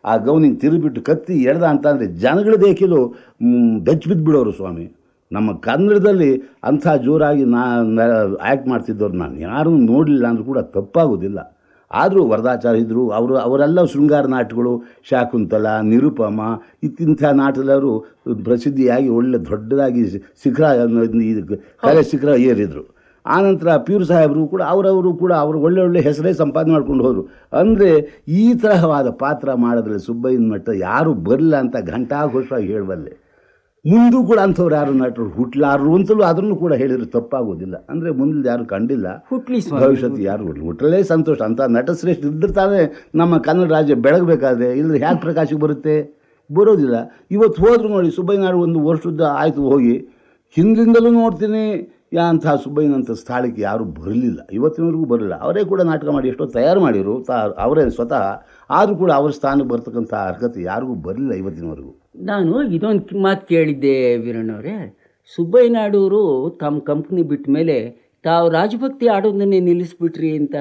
ಆ ಗೌನಿಗೆ ತಿರುಗಿಬಿಟ್ಟು ಕತ್ತಿ ಎಳ್ದ ಅಂತಂದರೆ ಜನಗಳು ದೇಕಿಲು ಬೆಚ್ಚ ಬಿದ್ದುಬಿಡೋರು ಸ್ವಾಮಿ ನಮ್ಮ ಕನ್ನಡದಲ್ಲಿ ಅಂಥ ಜೋರಾಗಿ ನಾ ಆ್ಯಕ್ಟ್ ಮಾಡ್ತಿದ್ದವ್ರು ನಾನು ಯಾರೂ ನೋಡಲಿಲ್ಲ ಅಂದರೂ ಕೂಡ ತಪ್ಪಾಗೋದಿಲ್ಲ ಆದರೂ ವರದಾಚಾರ್ಯ ಇದ್ದರು ಅವರು ಅವರೆಲ್ಲ ಶೃಂಗಾರ ನಾಟಗಳು ಶಾಕುಂತಲ ನಿರುಪಮ ಇತ್ತಿಂಥ ನಾಟದವರು ಪ್ರಸಿದ್ಧಿಯಾಗಿ ಒಳ್ಳೆ ದೊಡ್ಡದಾಗಿ ಶಿಖರ ಇದು ಕಲೆ ಶಿಖರ ಏರಿದರು ಆನಂತರ ಪ್ಯೂರ್ ಸಾಹೇಬರು ಕೂಡ ಅವರವರು ಕೂಡ ಅವರು ಒಳ್ಳೆ ಒಳ್ಳೆ ಹೆಸರೇ ಸಂಪಾದನೆ ಮಾಡ್ಕೊಂಡು ಹೋದರು ಅಂದರೆ ಈ ತರಹವಾದ ಪಾತ್ರ ಮಾಡೋದ್ರಲ್ಲಿ ಸುಬ್ಬಯ್ಯನ ಮಟ್ಟ ಯಾರೂ ಬರಲ್ಲ ಅಂತ ಘಂಟಾಘೋಷವಾಗಿ ಹೇಳಬಲ್ಲೆ ಮುಂದೂ ಕೂಡ ಅಂಥವ್ರು ಯಾರು ನಟರು ಹುಟ್ಲಾರರು ಅಂತಲೂ ಅದನ್ನು ಕೂಡ ಹೇಳಿದ್ರು ತಪ್ಪಾಗೋದಿಲ್ಲ ಅಂದರೆ ಮುಂದೆ ಯಾರು ಕಂಡಿಲ್ಲ ಹುಟ್ಲಿ ಸ್ವಾಮಿ ಭವಿಷ್ಯತ್ ಯಾರು ಹುಟ್ಲಿ ಹುಟ್ಟಲೇ ಸಂತೋಷ ಅಂತ ನಟಶ್ರೇಷ್ಠ ಇದ್ದರೆ ತಾನೇ ನಮ್ಮ ಕನ್ನಡ ರಾಜ್ಯ ಬೆಳಗಬೇಕಾದ್ರೆ ಇಲ್ಲದ್ರೆ ಹ್ಯಾಕೆ ಪ್ರಕಾಶಕ್ಕೆ ಬರುತ್ತೆ ಬರೋದಿಲ್ಲ ಇವತ್ತು ಹೋದ್ರು ನೋಡಿ ಸುಬ್ಬಯ್ಯನಾಡು ಒಂದು ವರ್ಷದ ಆಯಿತು ಹೋಗಿ ಹಿಂದಿಂದಲೂ ನೋಡ್ತೀನಿ ಯಾ ಅಂಥ ಸುಬ್ಬಯ್ಯನಂಥ ಸ್ಥಳಕ್ಕೆ ಯಾರೂ ಬರಲಿಲ್ಲ ಇವತ್ತಿನವರೆಗೂ ಬರಲಿಲ್ಲ ಅವರೇ ಕೂಡ ನಾಟಕ ಮಾಡಿ ಎಷ್ಟೋ ತಯಾರು ಮಾಡಿರು ತಾ ಅವರೇ ಸ್ವತಃ ಆದರೂ ಕೂಡ ಅವ್ರ ಸ್ಥಾನಕ್ಕೆ ಬರ್ತಕ್ಕಂಥ ಅರ್ಹತೆ ಯಾರಿಗೂ ಬರಲಿಲ್ಲ ಇವತ್ತಿನವರೆಗೂ ನಾನು ನಾನು ಇದೊಂದು ಮಾತು ಕೇಳಿದ್ದೆ ವೀರಣ್ಣವರೇ ಸುಬ್ಬಯ್ಯನಾಡೂರು ತಮ್ಮ ಕಂಪ್ನಿ ಬಿಟ್ಟ ಮೇಲೆ ತಾವು ರಾಜಭಕ್ತಿ ಆಡೋದನ್ನೇ ನಿಲ್ಲಿಸ್ಬಿಟ್ರಿ ಅಂತ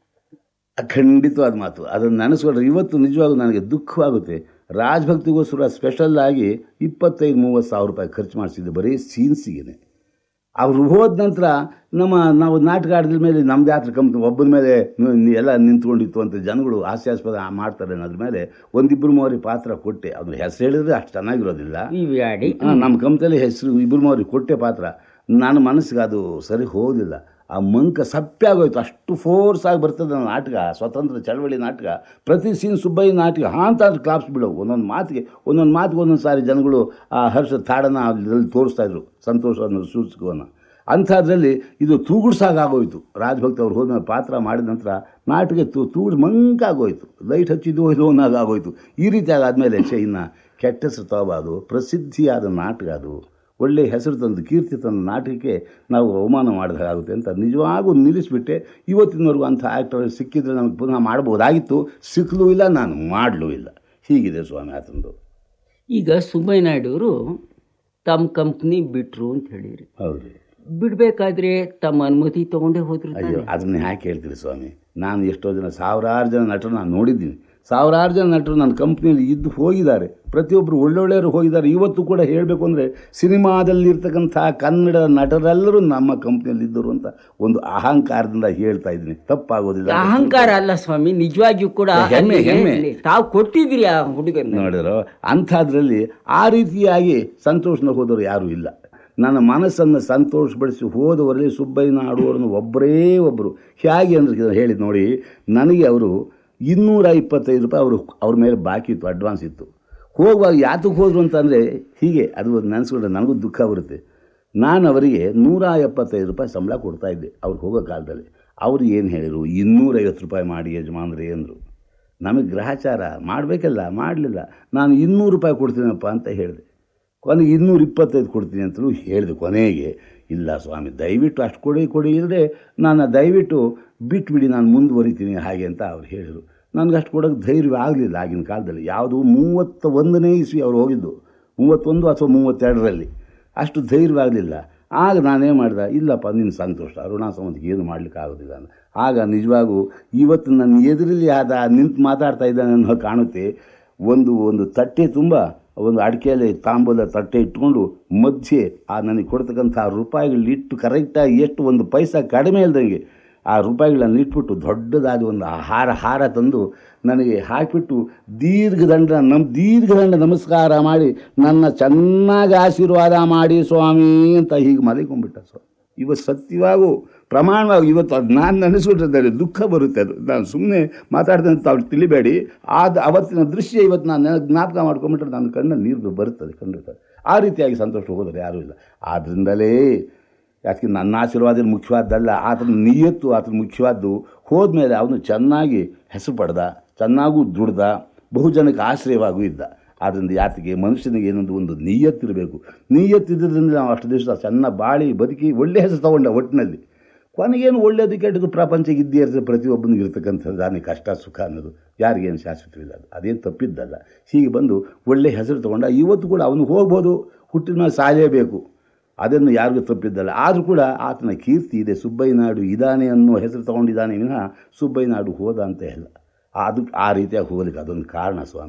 ಖಂಡಿತವಾದ ಮಾತು ಅದನ್ನು ನೆನೆಸ್ಕೊಂಡ್ರೆ ಇವತ್ತು ನಿಜವಾಗೂ ನನಗೆ ದುಃಖವಾಗುತ್ತೆ ರಾಜಭಕ್ತಿಗೋಸ್ಕರ ಸ್ಪೆಷಲ್ ಆಗಿ ಇಪ್ಪತ್ತೈದು ಮೂವತ್ತು ಸಾವಿರ ರೂಪಾಯಿ ಖರ್ಚು ಮಾಡಿಸಿದ್ದೆ ಬರೀ ಸೀನ್ಸಿಗೆ ಅವ್ರು ಹೋದ ನಂತರ ನಮ್ಮ ನಾವು ನಾಟಕ ಆಡಿದ ಮೇಲೆ ನಮ್ದು ಯಾತ್ರ ಕಂಪ್ನಿ ಒಬ್ಬನ ಮೇಲೆ ನ- ನಿ- ಎಲ್ಲ ನಿಂತ್ಕೊಂಡಿತ್ತು ಅಂತ ಜನಗಳು ಹಾಸ್ಯಾಸ್ಪದ ಮಾಡ್ತಾರೆ ಅನ್ನೋದ್ರ ಮೇಲೆ ಒಂದಿಬ್ಬರು ಮೂವರಿಗೆ ಪಾತ್ರ ಕೊಟ್ಟೆ ಅದ್ರ ಹೆಸರು ಹೇಳಿದ್ರೆ ಅಷ್ಟು ಚೆನ್ನಾಗಿರೋದಿಲ್ಲ ಇವು ಆಡಿ ಆ, ನಮ್ಮ ಕಂಪ್ನಿಯಲ್ಲಿ ಹೆಸರು ಇಬ್ಬರು ಮೂವರಿಗೆ ಕೊಟ್ಟೆ ಪಾತ್ರ ನನ್ನ ಮನಸ್ಸಿಗೆ ಅದು ಸರಿ ಹೋಗೋದಿಲ್ಲ ಆ ಮಂಕ ಸಪ್ಪೆ ಆಗೋಯ್ತು ಅಷ್ಟು ಫೋರ್ಸ್ ಆಗಿ ಬರ್ತದೆ ನನ್ನ ನಾಟಕ ಸ್ವತಂತ್ರ ಚಳವಳಿ ನಾಟಕ ಪ್ರತಿ ಸೀನ್ ಸುಬ್ಬಯ್ಯ ನಾಟಕ ಹಾ ಅಂತ ಅದು ಕ್ಲಾಪ್ಸ್ ಬಿಡೋವು ಒಂದೊಂದು ಮಾತಿಗೆ ಒಂದೊಂದು ಮಾತಿಗೆ ಒಂದೊಂದು ಸಾರಿ ಜನಗಳು ಆ ಹರ್ಷ ತಾಡನ ಅದ್ರಲ್ಲಿ ತೋರಿಸ್ತಾ ಇದ್ರು ಸಂತೋಷವನ್ನು ಸೂಚಕವನ್ನು ಅಂಥದ್ರಲ್ಲಿ ಇದು ತೂಗುಡ್ಸಾಗೋಯ್ತು ರಾಜಭಕ್ತ ಅವ್ರು ಹೋದ್ಮೇಲೆ ಪಾತ್ರ ಮಾಡಿದ ನಂತರ ನಾಟಕ ತು ತೂಗುಡ್ ಮಂಕಾಗೋಯ್ತು ಲೈಟ್ ಹಚ್ಚಿದ್ದು ಇದು ಆಗೋಯ್ತು ಈ ರೀತಿ ಆದಮೇಲೆ ಛೆ ಇನ್ನು ಕೆಟ್ಟ ಹೆಸರು ತಗೋಬಾರ್ದು ಪ್ರಸಿದ್ಧಿಯಾದ ನಾಟಕ ಅದು ಒಳ್ಳೆಯ ಹೆಸರು ತಂದು ಕೀರ್ತಿ ತಂದ ನಾಟಕಕ್ಕೆ ನಾವು ಅವಮಾನ ಮಾಡಿದಾಗುತ್ತೆ ಅಂತ ನಿಜವಾಗೂ ನಿಲ್ಲಿಸ್ಬಿಟ್ಟೆ ಇವತ್ತಿನವರೆಗೂ ಅಂಥ ಆ್ಯಕ್ಟರ್ ಸಿಕ್ಕಿದ್ರೆ ನಮಗೆ ಪುನಃ ಮಾಡ್ಬೋದಾಗಿತ್ತು ಸಿಕ್ಕಲೂ ಇಲ್ಲ ನಾನು ಮಾಡಲೂ ಇಲ್ಲ ಹೀಗಿದೆ ಸ್ವಾಮಿ ಆತಂದು ಈಗ ಸುಬ್ಬಯ್ಯನಾಡೂರು ತಮ್ಮ ಕಂಪ್ನಿ ಬಿಟ್ರು ಅಂತ ಹೇಳಿರಿ ಹೌದು ಬಿಡಬೇಕಾದ್ರೆ ತಮ್ಮ ಅನುಮತಿ ತಗೊಂಡೇ ಹೋದ್ರು ಅಯ್ಯೋ ಅದನ್ನ ಯಾಕೆ ಹೇಳ್ತೀರಿ ಸ್ವಾಮಿ ನಾನು ಎಷ್ಟೋ ಜನ ಸಾವಿರಾರು ಜನ ನಟರು ನಾನು ನೋಡಿದ್ದೀನಿ ಸಾವಿರಾರು ಜನ ನಟರು ನನ್ನ ಕಂಪ್ನಿಯಲ್ಲಿ ಇದ್ದು ಹೋಗಿದ್ದಾರೆ ಪ್ರತಿಯೊಬ್ಬರು ಒಳ್ಳೊಳ್ಳೆಯವರು ಹೋಗಿದ್ದಾರೆ ಇವತ್ತು ಕೂಡ ಹೇಳಬೇಕು ಅಂದರೆ ಸಿನಿಮಾದಲ್ಲಿರ್ತಕ್ಕಂಥ ಕನ್ನಡ ನಟರೆಲ್ಲರೂ ನಮ್ಮ ಕಂಪ್ನಿಯಲ್ಲಿ ಇದ್ದರು ಅಂತ ಒಂದು ಅಹಂಕಾರದಿಂದ ಹೇಳ್ತಾ ಇದ್ದೀನಿ ತಪ್ಪಾಗೋದಿಲ್ಲ ಅಹಂಕಾರ ಅಲ್ಲ ಸ್ವಾಮಿ ನಿಜವಾಗಿಯೂ ಕೂಡ ಹೆಮ್ಮೆ, ಅಲ್ಲಿ ಹೆಮ್ಮೆ. ಹೇಳಿ, ತಾವು ಕೊಟ್ಟಿದ್ರಿ ಆ ಹುಡುಗನ ನೋಡಿದ್ರು ಅಂಥದ್ರಲ್ಲಿ ಆ ರೀತಿಯಾಗಿ ಸಂತೋಷನ ಹೋದವರು ಯಾರೂ ಇಲ್ಲ ನನ್ನ ಮನಸ್ಸನ್ನು ಸಂತೋಷಪಡಿಸಿ ಹೋದವರಲ್ಲಿ ಸುಬ್ಬಯ್ಯನ ಆಡುವವರನ್ನು ಒಬ್ಬರೇ ಒಬ್ಬರು ಹೇಗೆ ಅಂದ್ರೆ ಹೇಳಿದ್ ನೋಡಿ ನನಗೆ ಅವರು ಇನ್ನೂರ ಇಪ್ಪತ್ತೈದು ರೂಪಾಯಿ ಅವರು ಅವ್ರ ಮೇಲೆ ಬಾಕಿ ಇತ್ತು ಅಡ್ವಾನ್ಸ್ ಇತ್ತು ಹೋಗುವಾಗ ಯಾತಕ್ಕೆ ಹೋದರು ಅಂತಂದರೆ ಹೀಗೆ ಅದು ನೆನೆಸ್ಕೊಂಡ್ರೆ ನನಗೂ ದುಃಖ ಬರುತ್ತೆ ನಾನು ಅವರಿಗೆ ನೂರ ಎಪ್ಪತ್ತೈದು ರೂಪಾಯಿ ಸಂಬಳ ಕೊಡ್ತಾ ಇದ್ದೆ ಅವ್ರು ಹೋಗೋ ಕಾಲದಲ್ಲಿ ಅವ್ರು ಏನು ಹೇಳಿದರು ಇನ್ನೂರೈವತ್ತು ರೂಪಾಯಿ ಮಾಡಿ ಯಜಮಾನ್ರಿ ಅಂದರು ನಮಗೆ ಗ್ರಹಚಾರ ಮಾಡಬೇಕಲ್ಲ ಮಾಡಲಿಲ್ಲ ನಾನು ಇನ್ನೂರು ರೂಪಾಯಿ ಕೊಡ್ತೀನಪ್ಪ ಅಂತ ಹೇಳಿದೆ ಕೊನೆಗೆ ಇನ್ನೂರ ಇಪ್ಪತ್ತೈದು ಕೊಡ್ತೀನಿ ಅಂತಲೂ ಹೇಳಿದೆ ಕೊನೆಗೆ ಇಲ್ಲ ಸ್ವಾಮಿ ದಯವಿಟ್ಟು ಅಷ್ಟು ಕೊಡಿ ಕೊಡಿ ಇಲ್ಲದೆ ನಾನು ದಯವಿಟ್ಟು ಬಿಟ್ಬಿಡಿ ನಾನು ಮುಂದುವರಿತೀನಿ ಹಾಗೆ ಅಂತ ಅವ್ರು ಹೇಳಿದರು ನನಗೆ ಅಷ್ಟು ಕೊಡೋಕ್ಕೆ ಧೈರ್ಯ ಆಗಲಿಲ್ಲ ಆಗಿನ ಕಾಲದಲ್ಲಿ ಯಾವುದು ಮೂವತ್ತ ಒಂದನೇ ಇಸ್ವಿ ಅವ್ರು ಹೋಗಿದ್ದು ಮೂವತ್ತೊಂದು ಅಥವಾ ಮೂವತ್ತೆರಡರಲ್ಲಿ ಅಷ್ಟು ಧೈರ್ಯವಾಗಲಿಲ್ಲ ಆಗ ನಾನೇನು ಮಾಡಿದೆ ಇಲ್ಲಪ್ಪ ನಿನ್ನ ಸಂತೋಷ ಋಣ ಸಂಬಂಧಕ್ಕೆ ಏನು ಮಾಡಲಿಕ್ಕೆ ಆಗೋದಿಲ್ಲ ಅಂತ ಆಗ ನಿಜವಾಗೂ ಇವತ್ತು ನನ್ನ ಎದುರಲ್ಲಿ ಆದ ನಿಂತು ಮಾತಾಡ್ತಾ ಇದ್ದಾನೆ ಅನ್ನೋ ಕಾಣುತ್ತೆ ಒಂದು ಒಂದು ತಟ್ಟೆ ತುಂಬ ಒಂದು ಅಡಿಕೆಯಲ್ಲಿ ತಾಂಬೂಲ ತಟ್ಟೆ ಇಟ್ಕೊಂಡು ಮಧ್ಯೆ ಆ ನನಗೆ ಕೊಡ್ತಕ್ಕಂಥ ರೂಪಾಯಿಗಳು ಇಟ್ಟು ಕರೆಕ್ಟಾಗಿ ಎಷ್ಟು ಒಂದು ಪೈಸಾ ಕಡಿಮೆ ಇಲ್ದಂಗೆ ಆ ರೂಪಾಯಿಗಳನ್ನ ಇಟ್ಬಿಟ್ಟು ದೊಡ್ಡದಾದ ಒಂದು ಹಾರ ಹಾರ ತಂದು ನನಗೆ ಹಾಕಿಬಿಟ್ಟು ದೀರ್ಘದಂಡ ನಮ್ ದೀರ್ಘದಂಡ ನಮಸ್ಕಾರ ಮಾಡಿ ನನ್ನ ಚೆನ್ನಾಗಿ ಆಶೀರ್ವಾದ ಮಾಡಿ ಸ್ವಾಮಿ ಅಂತ ಹೀಗೆ ಮಲಿಕೊಂಡ್ಬಿಟ್ಟ ಸ್ವಾಮಿ ಇವತ್ತು ಸತ್ಯವಾಗೂ ಪ್ರಮಾಣವಾಗಿ ಇವತ್ತು ಅದು ನಾನು ನೆನೆಸ್ಕೊಂಡಿದ್ದಾರೆ ದುಃಖ ಬರುತ್ತೆ ಅದು ನಾನು ಸುಮ್ಮನೆ ಮಾತಾಡ್ದೆ ಅಂತ ಅವ್ರು ತಿಳಿಬೇಡಿ ಆದ ಅವತ್ತಿನ ದೃಶ್ಯ ಇವತ್ತು ನಾನು ನೆನ- ಜ್ಞಾಪಕ ಮಾಡ್ಕೊಂಬಿಟ್ರೆ ನನ್ನ ಕಣ್ಣಲ್ಲಿ ನೀರು ಬರುತ್ತದೆ ಖಂಡಿತ ಆ ರೀತಿಯಾಗಿ ಸಂತೋಷ ಹೋಗೋದ್ರೆ ಯಾರೂ ಇಲ್ಲ ಆದ್ದರಿಂದಲೇ ಯಾಕೆ ನನ್ನ ಆಶೀರ್ವಾದ ಮುಖ್ಯವಾದ್ದಲ್ಲ ಆತನ ನಿಯತ್ತು ಆತನ ಮುಖ್ಯವಾದ್ದು ಹೋದ್ಮೇಲೆ ಅವನು ಚೆನ್ನಾಗಿ ಹೆಸರು ಪಡೆದ ಚೆನ್ನಾಗೂ ದುಡ್ದ ಬಹುಜನಕ್ಕೆ ಆಶ್ರಯವಾಗೂ ಇದ್ದ ಆದ್ದರಿಂದ ಯಾತಿಗೆ ಮನುಷ್ಯನಿಗೆ ಏನೊಂದು ಒಂದು ನಿಯತ್ತಿರಬೇಕು ನಿಯತ್ತಿದ್ದರಿಂದ ನಾವು ಅಷ್ಟು ದಿವಸ ಚೆನ್ನಾಗಿ ಬಾಳಿ ಬದುಕಿ ಒಳ್ಳೆ ಹೆಸರು ತಗೊಂಡ ಒಟ್ಟಿನಲ್ಲಿ ಕೊನೆಗೇನು ಒಳ್ಳೆಯದು ಕೆಟ್ಟದ್ದು ಪ್ರಪಂಚಕ್ಕೆ ಇದ್ದೇ ಇರ್ತದೆ ಪ್ರತಿಯೊಬ್ಬನಿಗೆ ಇರ್ತಕ್ಕಂಥದ್ದು ಅವನಿಗೆ ಕಷ್ಟ ಸುಖ ಅನ್ನೋದು ಯಾರಿಗೇನು ಶಾಶ್ವತವಿಲ್ಲ ಅದು ಅದೇನು ತಪ್ಪಿದ್ದಲ್ಲ ಹೀಗೆ ಬಂದು ಒಳ್ಳೆ ಹೆಸರು ತಗೊಂಡ ಇವತ್ತು ಕೂಡ ಅವನು ಹೋಗ್ಬೋದು ಹುಟ್ಟಿನ ಮೇಲೆ ಸಾಯಲೇಬೇಕು ಅದನ್ನು ಯಾರಿಗೂ ತಪ್ಪಿದ್ದಲ್ಲ ಆದರೂ ಕೂಡ ಆತನ ಕೀರ್ತಿ ಇದೆ ಸುಬ್ಬಯ್ಯನಾಡು ಇದಾನೆ ಅನ್ನೋ ಹೆಸರು ತಗೊಂಡಿದ್ದಾನೆ ವಿನಃ ಸುಬ್ಬಯ್ಯನಾಡು ಹೋದ ಅಂತ ಇಲ್ಲ ಅದು ಆ ರೀತಿಯಾಗಿ ಹೋಗಲಿಕ್ಕೆ ಅದೊಂದು ಕಾರಣ ಸ್ವಾಮಿ